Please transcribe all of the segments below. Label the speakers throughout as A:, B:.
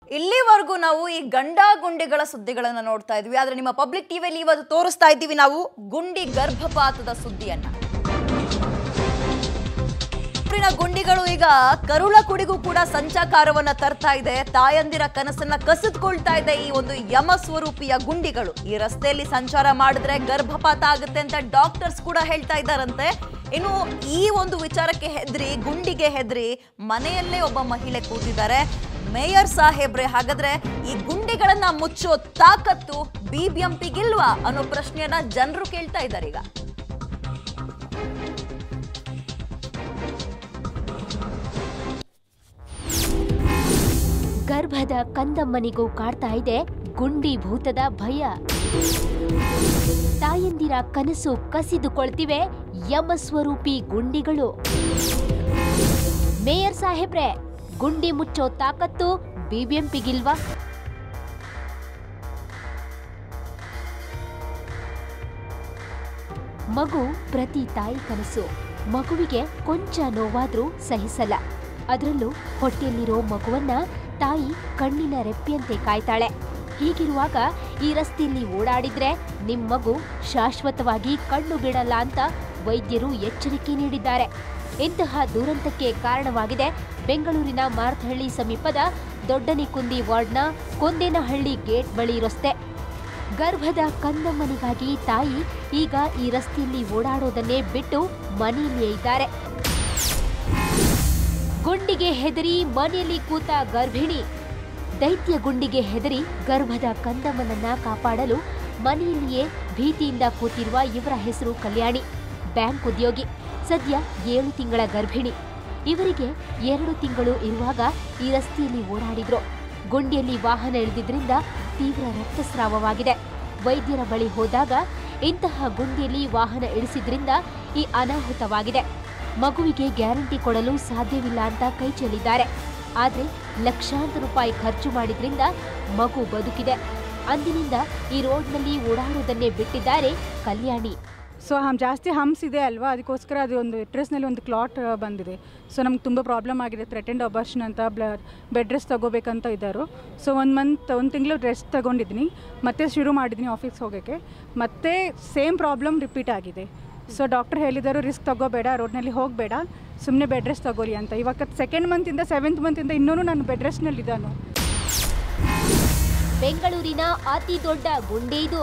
A: ಇಲ್ಲಿವರೆಗೂ ನಾವು ಈ ಗಂಡ ಗುಂಡಿಗಳ ಸುದ್ದಿಗಳನ್ನ ನೋಡ್ತಾ ಇದ್ವಿ ಆದ್ರೆ ನಿಮ್ಮ ಪಬ್ಲಿಕ್ ಟಿವಿಯಲ್ಲಿ ಇವತ್ತು ತೋರಿಸ್ತಾ ಇದ್ದೀವಿ ನಾವು ಗುಂಡಿ ಗರ್ಭಪಾತದ ಸುದ್ದಿಯನ್ನ ಊರಿನ ಗುಂಡಿಗಳು ಈಗ ಕರುಳ ಕುಡಿಗೂ ಕೂಡ ಸಂಚಾಕಾರವನ್ನ ತರ್ತಾ ಇದೆ ತಾಯಂದಿರ ಕನಸನ್ನ ಕಸಿದ್ಕೊಳ್ತಾ ಇದೆ ಈ ಒಂದು ಯಮ ಸ್ವರೂಪಿಯ ಗುಂಡಿಗಳು ಈ ರಸ್ತೆಯಲ್ಲಿ ಸಂಚಾರ ಮಾಡಿದ್ರೆ ಗರ್ಭಪಾತ ಆಗುತ್ತೆ ಅಂತ ಡಾಕ್ಟರ್ಸ್ ಕೂಡ ಹೇಳ್ತಾ ಇದ್ದಾರಂತೆ ಇನ್ನು ಈ ಒಂದು ವಿಚಾರಕ್ಕೆ ಹೆದ್ರಿ ಗುಂಡಿಗೆ ಹೆದ್ರಿ ಮನೆಯಲ್ಲೇ ಒಬ್ಬ ಮಹಿಳೆ ಕೂತಿದ್ದಾರೆ ಮೇಯರ್ ಸಾಹೇಬ್ರೆ ಹಾಗಾದ್ರೆ ಈ ಗುಂಡಿಗಳನ್ನ ಮುಚ್ಚೋ ತಾಕತ್ತು ಬಿಬಿಎಂಪಿಗಿಲ್ವಾ ಅನ್ನೋ ಪ್ರಶ್ನೆಯನ್ನ ಜನರು ಕೇಳ್ತಾ ಇದ್ದಾರೆ ಈಗ
B: ಗರ್ಭದ ಕಂದಮ್ಮನಿಗೂ ಕಾಡ್ತಾ ಇದೆ ಗುಂಡಿ ಭೂತದ ಭಯ ತಾಯಂದಿರ ಕನಸು ಕಸಿದುಕೊಳ್ತಿವೆ ಯಮಸ್ವರೂಪಿ ಗುಂಡಿಗಳು ಮೇಯರ್ ಸಾಹೇಬ್ರೆ ಗುಂಡಿ ಮುಚ್ಚೋ ತಾಕತ್ತು ಬಿಬಿಎಂಪಿಗಿಲ್ವಾ ಮಗು ಪ್ರತಿ ತಾಯಿ ಕನಸು ಮಗುವಿಗೆ ಕೊಂಚ ನೋವಾದ್ರೂ ಸಹಿಸಲ್ಲ ಅದರಲ್ಲೂ ಹೊಟ್ಟೆಯಲ್ಲಿರೋ ಮಗುವನ್ನ ತಾಯಿ ಕಣ್ಣಿನ ರೆಪ್ಪೆಯಂತೆ ಕಾಯ್ತಾಳೆ ಹೀಗಿರುವಾಗ ಈ ರಸ್ತೆಯಲ್ಲಿ ಓಡಾಡಿದ್ರೆ ನಿಮ್ ಮಗು ಶಾಶ್ವತವಾಗಿ ಕಣ್ಣು ಬಿಡಲ್ಲ ಅಂತ ವೈದ್ಯರು ಎಚ್ಚರಿಕೆ ನೀಡಿದ್ದಾರೆ ಇಂತಹ ದುರಂತಕ್ಕೆ ಕಾರಣವಾಗಿದೆ ಬೆಂಗಳೂರಿನ ಮಾರ್ತಹಳ್ಳಿ ಸಮೀಪದ ದೊಡ್ಡನಿಕುಂದಿ ವಾರ್ಡ್ನ ಕೊಂದೇನಹಳ್ಳಿ ಗೇಟ್ ಬಳಿ ರಸ್ತೆ ಗರ್ಭದ ಕಂದಮ್ಮನಿಗಾಗಿ ತಾಯಿ ಈಗ ಈ ರಸ್ತೆಯಲ್ಲಿ ಓಡಾಡೋದನ್ನೇ ಬಿಟ್ಟು ಮನೆಯಲ್ಲಿಯೇ ಇದ್ದಾರೆ ಗುಂಡಿಗೆ ಹೆದರಿ ಮನೆಯಲ್ಲಿ ಕೂತ ಗರ್ಭಿಣಿ ದೈತ್ಯ ಗುಂಡಿಗೆ ಹೆದರಿ ಗರ್ಭದ ಕಂದಮ್ಮನನ್ನ ಕಾಪಾಡಲು ಮನೆಯಲ್ಲಿಯೇ ಭೀತಿಯಿಂದ ಕೂತಿರುವ ಇವರ ಹೆಸರು ಕಲ್ಯಾಣಿ ಬ್ಯಾಂಕ್ ಉದ್ಯೋಗಿ ಸದ್ಯ ಏಳು ತಿಂಗಳ ಗರ್ಭಿಣಿ ಇವರಿಗೆ ಎರಡು ತಿಂಗಳು ಇರುವಾಗ ಈ ರಸ್ತೆಯಲ್ಲಿ ಓಡಾಡಿದ್ರು ಗುಂಡಿಯಲ್ಲಿ ವಾಹನ ಇಳಿದಿದ್ರಿಂದ ತೀವ್ರ ರಕ್ತಸ್ರಾವವಾಗಿದೆ ವೈದ್ಯರ ಬಳಿ ಹೋದಾಗ ಇಂತಹ ಗುಂಡಿಯಲ್ಲಿ ವಾಹನ ಇಳಿಸಿದ್ರಿಂದ ಈ ಅನಾಹುತವಾಗಿದೆ ಮಗುವಿಗೆ ಗ್ಯಾರಂಟಿ ಕೊಡಲು ಸಾಧ್ಯವಿಲ್ಲ ಅಂತ ಕೈ ಚೆಲ್ಲಿದ್ದಾರೆ ಆದರೆ ಲಕ್ಷಾಂತರ ರೂಪಾಯಿ ಖರ್ಚು ಮಾಡಿದ್ರಿಂದ ಮಗು ಬದುಕಿದೆ ಅಂದಿನಿಂದ ಈ ರೋಡ್ನಲ್ಲಿ ಓಡಾಡುವುದನ್ನೇ ಬಿಟ್ಟಿದ್ದಾರೆ ಕಲ್ಯಾಣಿ
C: ಸೊ ಹಮ್ ಜಾಸ್ತಿ ಹಮ್ಸ್ ಇದೆ ಅಲ್ವಾ ಅದಕ್ಕೋಸ್ಕರ ಅದು ಒಂದು ನಲ್ಲಿ ಒಂದು ಕ್ಲಾಟ್ ಬಂದಿದೆ ಸೊ ನಮ್ಗೆ ತುಂಬ ಪ್ರಾಬ್ಲಮ್ ಆಗಿದೆ ಥ್ರೆಟೆಂಡ್ ಅಬರ್ಷನ್ ಅಂತ ಬ್ಲ ಬೆಡ್ ರೆಸ್ಟ್ ತೊಗೋಬೇಕಂತ ಇದ್ದರು ಸೊ ಒಂದು ಮಂತ್ ಒಂದು ತಿಂಗಳು ರೆಸ್ಟ್ ತೊಗೊಂಡಿದ್ದೀನಿ ಮತ್ತೆ ಶುರು ಮಾಡಿದ್ದೀನಿ ಆಫೀಸ್ಗೆ ಹೋಗೋಕ್ಕೆ ಮತ್ತೆ ಸೇಮ್ ಪ್ರಾಬ್ಲಮ್ ರಿಪೀಟ್ ಆಗಿದೆ ಸೊ ಡಾಕ್ಟರ್ ಹೇಳಿದರು ರಿಸ್ಕ್ ತಗೋಬೇಡ ರೋಡ್ನಲ್ಲಿ ಹೋಗಬೇಡ ಸುಮ್ಮನೆ ಬೆಡ್ ರೆಸ್ಟ್ ತಗೋರಿ ಅಂತ ಇವಾಗ ಸೆಕೆಂಡ್ ಮಂತಿಂದ ಸೆವೆಂತ್ ಮಂತಿಂದ ಇನ್ನೂ ನಾನು ಬೆಡ್ ರೆಸ್ಟ್ನಲ್ಲಿದ್ದಾನು
B: ಬೆಂಗಳೂರಿನ ಅತಿ ದೊಡ್ಡ ಗುಂಡಿ ಇದು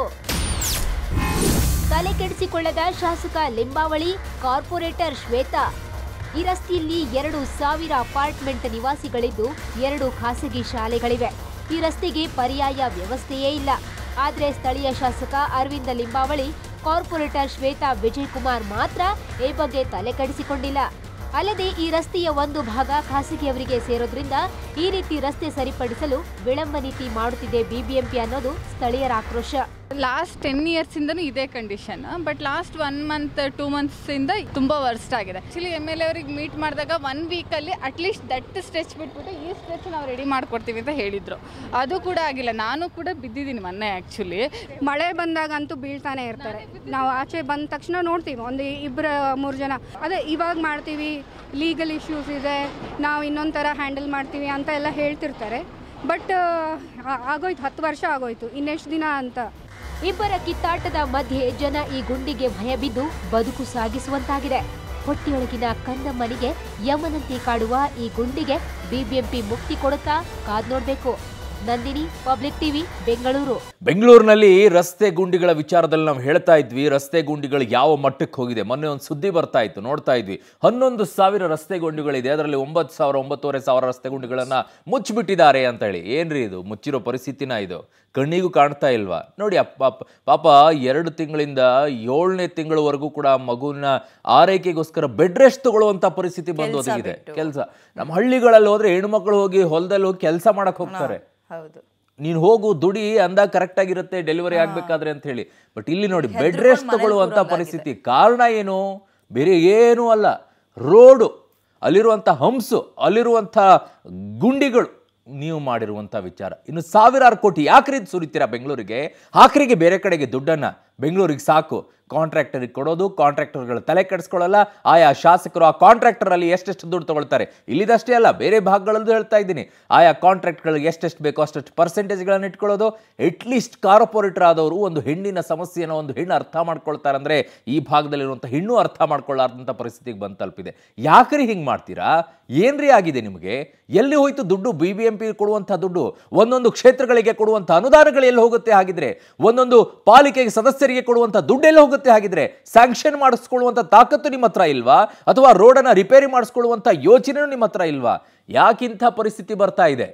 B: ತಲೆ ಕೆಡಿಸಿಕೊಳ್ಳದ ಶಾಸಕ ಲಿಂಬಾವಳಿ ಕಾರ್ಪೊರೇಟರ್ ಶ್ವೇತಾ ಈ ರಸ್ತೆಯಲ್ಲಿ ಎರಡು ಸಾವಿರ ಅಪಾರ್ಟ್ಮೆಂಟ್ ನಿವಾಸಿಗಳಿದ್ದು ಎರಡು ಖಾಸಗಿ ಶಾಲೆಗಳಿವೆ ಈ ರಸ್ತೆಗೆ ಪರ್ಯಾಯ ವ್ಯವಸ್ಥೆಯೇ ಇಲ್ಲ ಆದರೆ ಸ್ಥಳೀಯ ಶಾಸಕ ಅರವಿಂದ ಲಿಂಬಾವಳಿ ಕಾರ್ಪೊರೇಟರ್ ಶ್ವೇತಾ ವಿಜಯ್ ಕುಮಾರ್ ಮಾತ್ರ ಈ ಬಗ್ಗೆ ತಲೆ ಕೆಡಿಸಿಕೊಂಡಿಲ್ಲ ಅಲ್ಲದೆ ಈ ರಸ್ತೆಯ ಒಂದು ಭಾಗ ಖಾಸಗಿಯವರಿಗೆ ಸೇರೋದ್ರಿಂದ ಈ ರೀತಿ ರಸ್ತೆ ಸರಿಪಡಿಸಲು ವಿಳಂಬ ನೀತಿ ಮಾಡುತ್ತಿದೆ ಬಿಬಿಎಂಪಿ ಅನ್ನೋದು ಸ್ಥಳೀಯರ ಆಕ್ರೋಶ
D: ಲಾಸ್ಟ್ ಟೆನ್ ಇಯರ್ಸಿಂದನೂ ಇದೇ condition but last one month two ಮಂತ್ಸಿಂದ ತುಂಬ ವರ್ಸ್ಟ್ ಆಗಿದೆ ಆ್ಯಕ್ಚುಲಿ ಎಮ್ ಎಲ್ ಅವ್ರಿಗೆ ಮೀಟ್ ಮಾಡಿದಾಗ one weekly at least that stretch ಬಿಟ್ಬಿಟ್ಟು ಈ ಸ್ಟ್ರೆಚ್ ನಾವು ರೆಡಿ ಮಾಡ್ಕೊಡ್ತೀವಿ ಅಂತ ಹೇಳಿದರು ಅದು ಕೂಡ ಆಗಿಲ್ಲ ನಾನು ಕೂಡ ಬಿದ್ದಿದ್ದೀನಿ ಮೊನ್ನೆ ಆ್ಯಕ್ಚುಲಿ
E: ಮಳೆ ಬಂದಾಗಂತೂ ಬೀಳ್ತಾನೆ ಇರ್ತಾರೆ ನಾವು ಆಚೆ ಬಂದ ತಕ್ಷಣ ನೋಡ್ತೀವಿ ಒಂದು ಇಬ್ಬರು ಮೂರು ಜನ ಅದೇ ಇವಾಗ ಮಾಡ್ತೀವಿ ಲೀಗಲ್ ಇಶ್ಯೂಸ್ ಇದೆ ನಾವು ಇನ್ನೊಂದು ಥರ ಹ್ಯಾಂಡಲ್ ಮಾಡ್ತೀವಿ ಅಂತ ಎಲ್ಲ ಹೇಳ್ತಿರ್ತಾರೆ ಬಟ್ ಆಗೋಯ್ತು ಹತ್ತು ವರ್ಷ ಆಗೋಯ್ತು ಇನ್ನೆಷ್ಟು ದಿನ ಅಂತ
B: ಇಬ್ಬರ ಕಿತ್ತಾಟದ ಮಧ್ಯೆ ಜನ ಈ ಗುಂಡಿಗೆ ಭಯಬಿದ್ದು ಬದುಕು ಸಾಗಿಸುವಂತಾಗಿದೆ ಹೊಟ್ಟೆಯೊಳಗಿನ ಕಂದಮ್ಮನಿಗೆ ಯಮನಂತೆ ಕಾಡುವ ಈ ಗುಂಡಿಗೆ ಬಿಬಿಎಂಪಿ ಮುಕ್ತಿ ಕೊಡುತ್ತಾ ಕಾದ್ ನೋಡ್ಬೇಕು ನಂದಿನಿ ಪಬ್ಲಿಕ್ ಟಿವಿ ಬೆಂಗಳೂರು
F: ಬೆಂಗಳೂರಿನಲ್ಲಿ ರಸ್ತೆ ಗುಂಡಿಗಳ ವಿಚಾರದಲ್ಲಿ ನಾವು ಹೇಳ್ತಾ ಇದ್ವಿ ರಸ್ತೆ ಗುಂಡಿಗಳು ಯಾವ ಮಟ್ಟಕ್ಕೆ ಹೋಗಿದೆ ಮೊನ್ನೆ ಒಂದು ಸುದ್ದಿ ಬರ್ತಾ ಇತ್ತು ನೋಡ್ತಾ ಇದ್ವಿ ಹನ್ನೊಂದು ಸಾವಿರ ರಸ್ತೆ ಗುಂಡಿಗಳಿದೆ ಅದರಲ್ಲಿ ಒಂಬತ್ತು ಸಾವಿರ ಒಂಬತ್ತುವರೆ ಸಾವಿರ ರಸ್ತೆ ಗುಂಡಿಗಳನ್ನು ಮುಚ್ಚಿಬಿಟ್ಟಿದ್ದಾರೆ ಅಂತ ಹೇಳಿ ಏನ್ರಿ ಇದು ಮುಚ್ಚಿರೋ ಪರಿಸ್ಥಿತಿನ ಇದು ಕಣ್ಣಿಗೂ ಕಾಣ್ತಾ ಇಲ್ವಾ ನೋಡಿ ಅಪ್ಪ ಅಪ್ಪ- ಪಾಪ ಎರಡು ತಿಂಗಳಿಂದ ಏಳನೇ ತಿಂಗಳವರೆಗೂ ಕೂಡ ಆ ಮಗುವಿನ ಆರೈಕೆಗೋಸ್ಕರ ಬೆಡ್ ರೆಸ್ಟ್ ತಗೊಳ್ಳುವಂತ ಪರಿಸ್ಥಿತಿ ಬಂದು
A: ಕೆಲ್ಸ
F: ಒದಗಿದೆ
A: ಬಿಟ್ಟು.
F: ಕೆಲಸ ನಮ್ಮ ಹಳ್ಳಿಗಳಲ್ಲಿ ಹೋದ್ರೆ ಹೆಣ್ಮಕ್ಳು ಹೋಗಿ ಹೊಲದಲ್ಲಿ ಹೋಗಿ ಕೆಲಸ ಮಾಡಕ್ ಹೋಗ್ತಾರೆ
A: ಹೌದು
F: ನೀನು ಹೋಗು ದುಡಿ ಅಂದಾಗ ಕರೆಕ್ಟ್ ಆಗಿರುತ್ತೆ ಡೆಲಿವರಿ ಆಗ್ಬೇಕಾದ್ರೆ ಅಂತ ಹೇಳಿ ಬಟ್ ಇಲ್ಲಿ ನೋಡಿ ಬೆಡ್ ರೆಸ್ಟ್ ತಗೊಳ್ಳುವಂತ ಪರಿಸ್ಥಿತಿ ಕಾರಣ ಏನು ಬೇರೆ ಏನೂ ಅಲ್ಲ ರೋಡು ಅಲ್ಲಿರುವಂಥ ಹಂಸು ಅಲ್ಲಿರುವಂಥ ಗುಂಡಿಗಳು ನೀವು ಮಾಡಿರುವಂಥ ವಿಚಾರ ಇನ್ನು ಸಾವಿರಾರು ಕೋಟಿ ಯಾಕ್ರಿ ಸುರಿತೀರಾ ಬೆಂಗಳೂರಿಗೆ ಆಖರಿಗೆ ಬೇರೆ ಕಡೆಗೆ ದುಡ್ಡನ್ನ ಬೆಂಗಳೂರಿಗೆ ಸಾಕು ಕಾಂಟ್ರಾಕ್ಟರಿಗೆ ಕೊಡೋದು ಕಾಂಟ್ರಾಕ್ಟರ್ಗಳು ತಲೆ ಕೆಡಿಸ್ಕೊಳ್ಳಲ್ಲ ಆಯಾ ಶಾಸಕರು ಆ ಕಾಂಟ್ರಾಕ್ಟರಲ್ಲಿ ಎಷ್ಟೆಷ್ಟು ದುಡ್ಡು ತಗೊಳ್ತಾರೆ ಇಲ್ಲಿದಷ್ಟೇ ಅಲ್ಲ ಬೇರೆ ಭಾಗಗಳಲ್ಲೂ ಹೇಳ್ತಾ ಇದ್ದೀನಿ ಆಯಾ ಕಾಂಟ್ರಾಕ್ಟ್ಗಳಿಗೆ ಎಷ್ಟೆಷ್ಟು ಬೇಕೋ ಅಷ್ಟಷ್ಟು ಪರ್ಸೆಂಟೇಜ್ಗಳನ್ನು ಇಟ್ಕೊಳ್ಳೋದು ಅಟ್ಲೀಸ್ಟ್ ಕಾರ್ಪೊರೇಟರ್ ಆದವರು ಒಂದು ಹೆಣ್ಣಿನ ಸಮಸ್ಯೆಯನ್ನು ಒಂದು ಹೆಣ್ಣು ಅರ್ಥ ಮಾಡ್ಕೊಳ್ತಾರೆ ಅಂದರೆ ಈ ಭಾಗದಲ್ಲಿರುವಂಥ ಹೆಣ್ಣು ಅರ್ಥ ಮಾಡ್ಕೊಳ್ಳಾರ್ದಂಥ ಪರಿಸ್ಥಿತಿಗೆ ಬಂದು ತಲುಪಿದೆ ಯಾಕ್ರಿ ಹಿಂಗೆ ಮಾಡ್ತೀರಾ ಏನ್ರಿ ಆಗಿದೆ ನಿಮಗೆ ಎಲ್ಲಿ ಹೋಯ್ತು ದುಡ್ಡು ಬಿ ಬಿ ಎಂ ಪಿ ಕೊಡುವಂಥ ದುಡ್ಡು ಒಂದೊಂದು ಕ್ಷೇತ್ರಗಳಿಗೆ ಕೊಡುವಂಥ ಅನುದಾನಗಳು ಎಲ್ಲಿ ಹೋಗುತ್ತೆ ಹಾಗಿದ್ರೆ ಒಂದೊಂದು ಪಾಲಿಕೆಗೆ ಸದಸ್ಯರಿಗೆ ಕೊಡುವಂಥ ದುಡ್ಡು ಎಲ್ಲಿ ಹೋಗುತ್ತೆ ಹಾಗಿದ್ರೆ ಸ್ಯಾಂಕ್ಷನ್ ಮಾಡಿಸ್ಕೊಳ್ಳುವಂಥ ತಾಕತ್ತು ನಿಮ್ಮ ಹತ್ರ ಇಲ್ವಾ ಅಥವಾ ರೋಡನ್ನು ರಿಪೇರಿ ಮಾಡಿಸ್ಕೊಳ್ಳುವಂಥ ಯೋಚನೆನೂ ನಿಮ್ಮ ಹತ್ರ ಇಲ್ವಾ ಯಾಕಿಂಥ ಪರಿಸ್ಥಿತಿ ಬರ್ತಾ ಇದೆ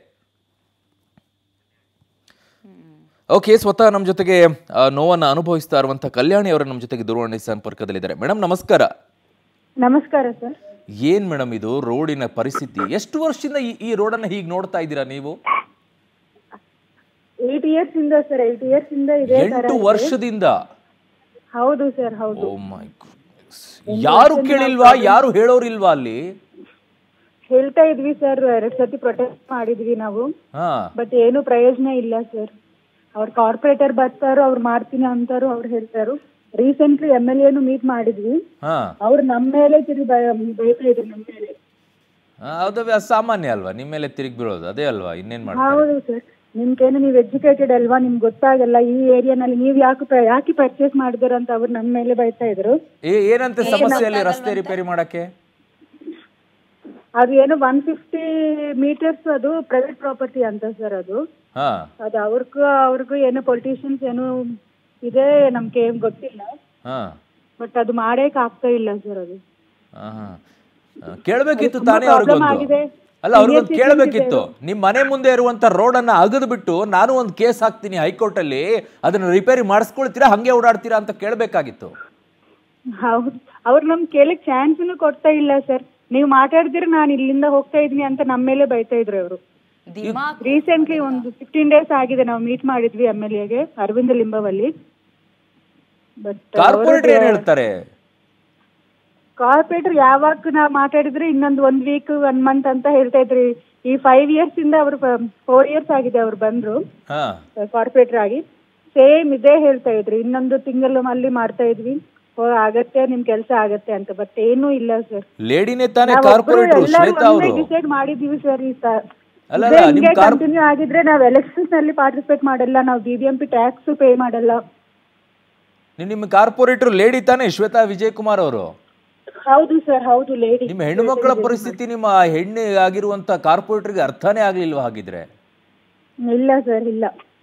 F: ಓಕೆ ಸ್ವತಃ ನಮ್ಮ ಜೊತೆಗೆ ಆ, ನೋವನ್ನ ಅನುಭವಿಸ್ತಾ ಇರುವಂಥ ಕಲ್ಯಾಣಿ ಅವರು ನಮ್ಮ ಜೊತೆಗೆ ದೂರವಾಣಿ ಸಂಪರ್ಕದಲ್ಲಿದ್ದಾರೆ ಮೇಡಮ್ ನಮಸ್ಕಾರ
G: ನಮಸ್ಕಾರ ಸರ್
F: ಏನ್ ಮೇಡಮ್ ಇದು ರೋಡಿನ ಪರಿಸ್ಥಿತಿ ಎಷ್ಟು ವರ್ಷದಿಂದ ಈ ಈ ರೋಡನ್ನ ಹೀಗೆ ನೋಡ್ತಾ ಇದ್ದೀರಾ ನೀವು
G: ಏಟ್ ಇಯರ್ಸ್ ಇಂದ ಸರ್ ಏಟ್ ಇಯರ್ಸ್ ಇಂದ ಇದೆ ತರ
F: ಎಂಟು
G: ಇದೆ.
F: ವರ್ಷದಿಂದ
G: ಹೌದು ಸರ್ ಹೌದು
F: ಓ ಮೈ ಯಾರು ಕೇಳಿಲ್ವಾ ಯಾರು ಹೇಳೋರಿಲ್ವಾ ಅಲ್ಲಿ
G: ಹೇಳ್ತಾ ಇದ್ವಿ ಸರ್ ಎರಡ್ ಸತಿ ಪ್ರೊಟೆಸ್ಟ್ ಮಾಡಿದ್ವಿ ನಾವು
F: ಹಾ
G: ಬಟ್ ಏನು ಪ್ರಯೋಜನ ಇಲ್ಲ ಸರ್ ಅವ್ರ ಕಾರ್ಪೊರೇಟರ್ ಬರ್ತಾರೋ ಅವ್ರು ಮಾಡ್ತೀನಿ ಅಂತಾರೋ ಅವ್ರು ಹೇಳ್ತಾರೋ ರೀಸೆಂಟ್ಲಿ ಎಮ್ ಎಲ್ ಎನು ಮೀಟ್ ಮಾಡಿದ್ವಿ
F: ಹಾ
G: ಅವ್ರು ನಮ್ಮ ಮೇಲೆ ತಿರುಗಿ ಬೈತಾ ಇದ್ರು ನಮ್ಮ ಮೇಲೆ
F: ಆ, ಅದು ವ್ಯ- ಸಾಮಾನ್ಯ ಅಲ್ವಾ ನಿಮ್ಮ ಮೇಲೆ ತಿರುಗಿ ಬೀಳೋದು ಅದೇ ಅಲ್ವಾ ಇನ್ನೇನ್ ಮಾಡ್ತಾರೆ
G: ಹೌದು ಸರ್ ನಿಮ್ಗೇನು ನೀವು ಎಜುಕೇಟೆಡ್ ಅಲ್ವಾ ನಿಮ್ಗೆ ಗೊತ್ತಾಗಲ್ಲ ಈ ಏರಿಯಾನಲ್ಲಿ ನೀವು ಯಾಕೆ ಪ- ಯಾಕೆ ಪರ್ಚೇಸ್ ಮಾಡಿದ್ರ ಅಂತ ಅವ್ರು ನಮ್ಮ ಮೇಲೆ ಬೈತಾ ಇದ್ರು
F: ಏ- ಏನಂತೆ ಸಮಸ್ಯೆಯಲ್ಲಿ ರಸ್ತೆ ರಿಪೇರಿ ಮಾಡಕ್ಕೆ
G: ಅದು ಏನು ಒನ್ ಫಿಫ್ಟಿ ಮೀಟರ್ಸ್ ಅದು ಪ್ರೈವೇಟ್ ಪ್ರಾಪರ್ಟಿ ಅಂತ ಸರ್ ಅದು
F: ಹಾ
G: ಅದು ಅವ್ರಿಗೂ ಅವ್ರಿಗೂ ಏನು ಪೊಲಿಟಿಷಿಯನ್ಸ್ ಏನು ಇದೆ ನಮ್ಗೆ ಏನ್ ಗೊತ್ತಿಲ್ಲ
F: ಹಾ
G: ಬಟ್ ಅದು ಮಾಡಕ್ ಆಗ್ತಾ ಇಲ್ಲ ಸರ್ ಅದು
F: ಆಹಾ. ಆ, ಕೇಳ್ಬೇಕಿತ್ತು
G: ತುಂಬಾ
F: ತಾನೇ
G: problem
F: ಅವ್ರಿಗೊಂದು
G: ಆಗಿದೆ.
F: ಅಲ್ಲ ಅವ್ರಿಗೊಂದು
G: Senior
F: ಕೇಳಬೇಕಿತ್ತು ನಿಮ್ ಮನೆ ಮುಂದೆ ಇರುವಂತ ರೋಡ್ ಅನ್ನ ಅಗದು ಬಿಟ್ಟು ನಾನು ಒಂದು ಕೇಸ್ ಹಾಕ್ತೀನಿ ಹೈಕೋರ್ಟ್ ಅಲ್ಲಿ ಅದನ್ನ ರಿಪೇರಿ ಮಾಡಿಸ್ಕೊಳ್ತೀರಾ ಹಂಗೆ ಓಡಾಡ್ತೀರಾ ಅಂತ ಕೇಳಬೇಕಾಗಿತ್ತು
G: ಹೌದು ಅವ್ರು ನಮ್ ಕೇಳಕ್ ಚಾನ್ಸ್ನು ಕೊಡ್ತಾ ಇಲ್ಲ ಸರ್ ನೀವು ಮಾತಾಡಿದ್ರೆ ನಾನು ಇಲ್ಲಿಂದ ಹೋಗ್ತಾ ಇದೀನಿ ಅಂತ ನಮ್ಮ ಮೇಲೆ ಬೈತಾ ಇದ್ರು ಅವರು
A: ದಿಮಾಕ್
G: ರೀಸೆಂಟ್ಲಿ ಒಂದು ಫಿಫ್ಟೀನ್ ಡೇಸ್ ಆಗಿದೆ ನಾವು ಮೀಟ್ ಮಾಡಿದ್ವಿ ಎಮ್ ಎಲ್ ಎಗೆ ಅರವಿಂದ ಲಿಂಬವಲ್ಲಿ ಬಟ್
F: ಕಾರ್ಪೊರೇಟರ್ ಏನ್ ಹೇಳ್ತಾರೆ
G: ಕಾರ್ಪೊರೇಟರ್ ಯಾವಾಗ ನಾವು ಮಾತಾಡಿದ್ರೆ ಇನ್ನೊಂದು ಒಂದ್ ವೀಕ್ ಒನ್ ಮಂತ್ ಅಂತ ಹೇಳ್ತಾ ಇದ್ರಿ ಈ ಫೈವ್ ಇಯರ್ಸ್ ಇಂದ ಅವರು ಫೋರ್ ಇಯರ್ಸ್ ಆಗಿದೆ ಅವ್ರು ಬಂದ್ರು
F: ಹಾ
G: ಕಾರ್ಪೊರೇಟರ್ ಆಗಿ ಸೇಮ್ ಇದೇ ಹೇಳ್ತಾ ಇದ್ರಿ ಇನ್ನೊಂದು ತಿಂಗಳು ಅಲ್ಲಿ ಮಾಡ್ತಾ ಇದ್ವಿ ಓ, ಆಗತ್ತೆ ನಿಮ್ ಕೆಲಸ ಆಗತ್ತೆ ಅಂತ ಬಟ್ ಏನೂ ಇಲ್ಲ ಸರ್
F: ಲೇಡಿನೇ ತಾನೇ ಕಾರ್ಪೊರೇಟರ್ ಶ್ವೇತಾ ಅವರು
G: ಡಿಸೈಡ್ ಮಾಡಿದೀವಿ ಸರ್ ಈ ಸ-
F: ಅಲ್ಲ,
G: ಇದೇ
F: ಅಲ್ಲ, ನಿಮ್
G: ಹಿಂಗೆ
F: ಕಾರ್-
G: ಕಂಟಿನ್ಯೂ ಆಗಿದ್ರೆ ನಾವು ಎಲೆಕ್ಷನ್ಸ್ ನಲ್ಲಿ ಪಾರ್ಟಿಸಿಪೇಟ್ ಮಾಡಲ್ಲ ನಾವು B B M P tax pay ಮಾಡಲ್ಲ
F: ನೀವ್ ನಿಮ್ಮ ಕಾರ್ಪೊರೇಟರ್ ಲೇಡಿ ತಾನೇ ಶ್ವೇತಾ ವಿಜಯ್ ಕುಮಾರ್ ಅವರು
G: ಹೌದು ಸರ್ ಹೌದು ಲೇಡಿ
F: ನಿಮ್ಮ ಹೆಣ್ಣು ಮಕ್ಕಳ ಪರಿಸ್ಥಿತಿ ನಿಮ್ಮ ಹೆಣ್ಣು ಆಗಿರುವಂತ ಕಾರ್ಪೊರೇಟರ್ಗೆ ಅರ್ಥನೇ ಆಗ್ಲಿಲ್ವಾ ಹಾಗಿದ್ರೆ
G: ಇಲ್ಲ ಸರ್ ಇಲ್ಲ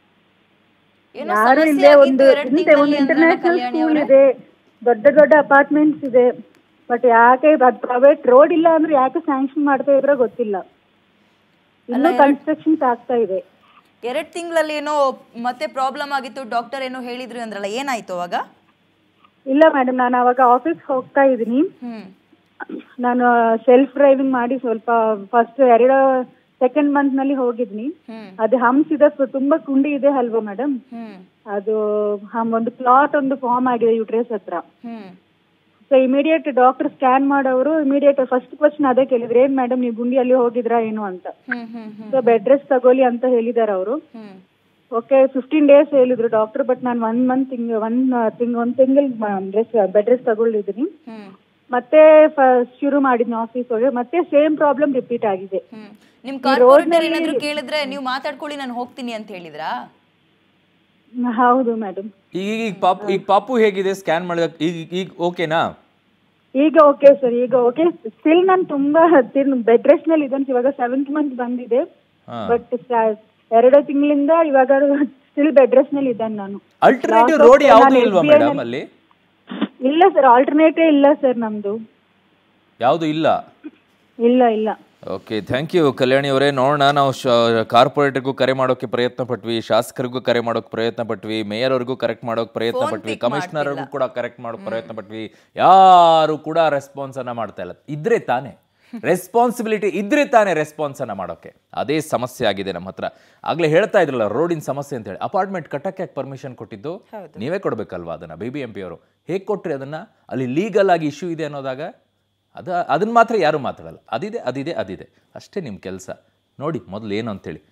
A: ಏನೋ
G: ಯಾರು
A: ಸಮಸ್ಯೆ
G: ಇಲ್ಲೇ
A: ಆಗಿತ್ತು
G: ಒಂದು
A: ಎರಡ್
G: ಇಂತೆ ಒಂದು
A: ತಿಂಗಳಲ್ಲಿ ಅಂದ್ರಲ್ಲ
G: ಇಂಟರ್ನ್ಯಾಷನಲ್
A: ಕಲ್ಯಾಣಿ
G: ಸ್ಕೂಲ್
A: ಅವ್ರೆ?
G: ಇದೆ ದೊಡ್ಡ ದೊಡ್ಡ ಅಪಾರ್ಟ್ಮೆಂಟ್ಸ್ ಇದೆ ಬಟ್ ಯಾಕೆ ಅದು ಪ್ರೈವೇಟ್ ರೋಡ್ ಇಲ್ಲ ಅಂದ್ರೆ ಯಾಕೆ ಸ್ಯಾಂಕ್ಷನ್ ಮಾಡ್ತಾ ಇದ್ರೋ ಗೊತ್ತಿಲ್ಲ ಇನ್ನೂ ಕನ್ಸ್ಟ್ರಕ್ಷನ್ಸ್ ಆಗ್ತಾ ಇದೆ
A: ಎರಡ್ ತಿಂಗಳಲ್ಲಿ ಏನೋ ಮತ್ತೆ ಪ್ರಾಬ್ಲಮ್ ಆಗಿತ್ತು ಡಾಕ್ಟರ್ ಏನೋ ಹೇಳಿದ್ರು ಅಂದ್ರಲ್ಲ ಏನಾಯ್ತು ಅವಾಗ
G: ಇಲ್ಲ ಮೇಡಮ್ ನಾನು ಅವಾಗ ಆಫೀಸ್ ಹೋಗ್ತಾ ಇದ್ದೀನಿ
A: ಹ್ಮ್
G: ನಾನು ಸೆಲ್ಫ್ ಡ್ರೈವಿಂಗ್ ಮಾಡಿ ಸ್ವಲ್ಪ ಫಸ್ಟ್ ಎರಡು ಸೆಕೆಂಡ್ ಮಂತ್ ನಲ್ಲಿ ಹೋಗಿದ್ನಿ
A: ಹ್ಮ್
G: ಅದು ಹಂಪ್ಸ್ ಇದೆ ಸೊ ತುಂಬಾ ಕುಂಡಿ ಇದೆ ಅಲ್ವಾ ಮೇಡಮ್
A: ಹ್ಮ್
G: ಅದು ಹಮ್ ಒಂದು ಕ್ಲಾಟ್ ಒಂದು ಫಾರ್ಮ್ ಆಗಿದೆ ಯೂಟ್ರೇಸ್ ಹತ್ರ
A: hmm
G: so immediate doctor scan ಮಾಡೋರು ಇಮಿಡಿಯೇಟ್ ಫಸ್ಟ್ ಕ್ವಶನ್ ಅದೇ ಕೇಳಿದ್ರು ಏನ್ ಮೇಡಮ್ ನೀವು ಗುಂಡಿಯಲ್ಲಿ ಹೋಗಿದ್ರಾ ಏನು ಅಂತ
A: hmm hmm hmm
G: so bed rest ತಗೊಳ್ಳಿ ಅಂತ ಹೇಳಿದಾರೆ ಅವರು
A: ಹ್ಮ್
G: ಓಕೆ ಫಿಫ್ಟೀನ್ ಡೇಸ್ ಹೇಳಿದ್ರು ಡಾಕ್ಟರ್ ಬಟ್ ನಾನು ಒನ್ ಮಂತ್ ತಿಂಗ್ ಒನ್ ತಿಂಗ್ ಒಂದ್ ತಿಂಗಳು ರೆಸ್ಟ್ ಬೆಡ್ ರೆಸ್ಟ್ ತಗೊಳ್ಳಿದ್ದೀನಿ
A: ಹ್ಮ್
G: ಮತ್ತೆ ಫ- ಶುರು ಮಾಡಿದ್ನಿ ಆಫೀಸ್ ಒಳಗೆ ಮತ್ತೆ ಸೇಮ್ ಪ್ರಾಬ್ಲಮ್ ರಿಪೀಟ್ ಆಗಿದೆ
A: ಹ್ಮ್ ನಿಮ್ ಕಾರ್ಪೊರೇಟರ್ ಏನಾದ್ರು ಕೇಳಿದ್ರೆ ನೀವು ಮಾತಾಡ್ಕೊಳ್ಳಿ ನಾನು ಹೋಗ್ತೀನಿ ಅಂತ ಹೇಳಿದ್ರಾ
G: ಹೌದು ಮೇಡಮ್
F: ಈಗ ಈಗ ಪಾಪು ಈಗ ಪಾಪು ಹೇಗಿದೆ ಸ್ಕ್ಯಾನ್ ಮಾಡಿದ ಈಗ ಈಗ ಓಕೆನಾ
G: ಈಗ ಓಕೆ ಸರ್ ಈಗ ಓಕೆ ಸ್ಟಿಲ್ ನಾನು ತುಂಬಾ ಬೆಡ್ ರೆಸ್ಟ್ ನಲ್ಲಿ ಇದ್ದೇನೆ ಇವಾಗ ಸೆವೆಂತ್ ಮಂತ್ ಬಂದಿದೆ
F: ಹಾ.
G: ಬಟ್ ಎರಡು ತಿಂಗಳಿಂದ ಇವಾಗ ಸ್ಟಿಲ್ ಬೆಡ್ ರೆಸ್ಟ್ ನಲ್ಲಿ ಇದ್ದೇನೆ ನಾನು
F: ಅಲ್ಟರ್ನೇಟಿವ್
G: Lots of
F: ರೋಡ್ ಯಾವ್ದು
G: ನಾನು
F: ಇಲ್ವಾ
G: SBI
F: ಮೇಡಮ್
G: ನಲ್ಲಿ-
F: ಅಲ್ಲಿ
G: ಇಲ್ಲ ಸರ್ ಆಲ್ಟರ್ನೇಟೇ ಇಲ್ಲ ಸರ್ ನಮ್ದು
F: ಯಾವುದು ಇಲ್ಲ
G: ಇಲ್ಲ ಇಲ್ಲ
F: ಓಕೆ ಥ್ಯಾಂಕ್ ಯು ಕಲ್ಯಾಣಿ ಅವರೇ ನೋಡೋಣ ನಾವು ಕಾರ್ಪೊರೇಟರ್ಗೂ ಕರೆ ಮಾಡೋಕೆ ಪ್ರಯತ್ನ ಪಟ್ವಿ ಶಾಸಕರಿಗೂ ಕರೆ ಮಾಡೋಕೆ ಪ್ರಯತ್ನ ಪಟ್ವಿ ಮೇಯರ್ ಅವ್ರಿಗೂ ಕರೆಕ್ಟ್ ಮಾಡೋಕೆ ಪ್ರಯತ್ನ
A: Phone
F: ಪಟ್ವಿ
A: pick
F: ಕಮಿಷನರ್ಗೂ ಕೂಡ ಕರೆಕ್ಟ್ ಮಾಡೋಕೆ ಪ್ರಯತ್ನ ಪಟ್ವಿ ಯಾರು ಕೂಡ ರೆಸ್ಪಾನ್ಸ್ ಅನ್ನ ಮಾಡ್ತಾ ಇಲ್ಲ ಇದ್ರೆ ತಾನೇ ರೆಸ್ಪಾನ್ಸಿಬಿಲಿಟಿ ಇದ್ರೆ ತಾನೇ ರೆಸ್ಪಾನ್ಸ್ ಅನ್ನ ಮಾಡೋಕೆ ಅದೇ ಸಮಸ್ಯೆ ಆಗಿದೆ ನಮ್ಮ ಹತ್ರ ಆಗ್ಲೇ ಹೇಳ್ತಾ ಇದ್ರಲ್ಲ ರೋಡಿನ ಸಮಸ್ಯೆ ಅಂತ ಹೇಳಿ ಅಪಾರ್ಟ್ಮೆಂಟ್ ಕಟ್ಟಕ್ಕೆ ಯಾಕೆ ಪರ್ಮಿಷನ್ ಕೊಟ್ಟಿದ್ದು ನೀವೇ ಕೊಡ್ಬೇಕಲ್ವಾ ಅದನ್ನ ಬಿ ಬಿ ಎಂ ಪಿ ಅವರು ಹೇಗೆ ಕೊಟ್ರಿ ಅದನ್ನ ಅಲ್ಲಿ ಲೀಗಲ್ ಆಗಿ ಇಶ್ಯೂ ಇದೆ ಅನ್ನೋದಾಗ ಅದ ಅದನ್ನ ಮಾತ್ರ ಯಾರು ಮಾತಾಡಲ್ಲ ಅದಿದೆ ಅದಿದೆ ಅದಿದೆ ಅಷ್ಟೇ ನಿಮ್ಮ ಕೆಲಸ ನೋಡಿ ಮೊದಲು ಏನು ಅಂತೇಳಿ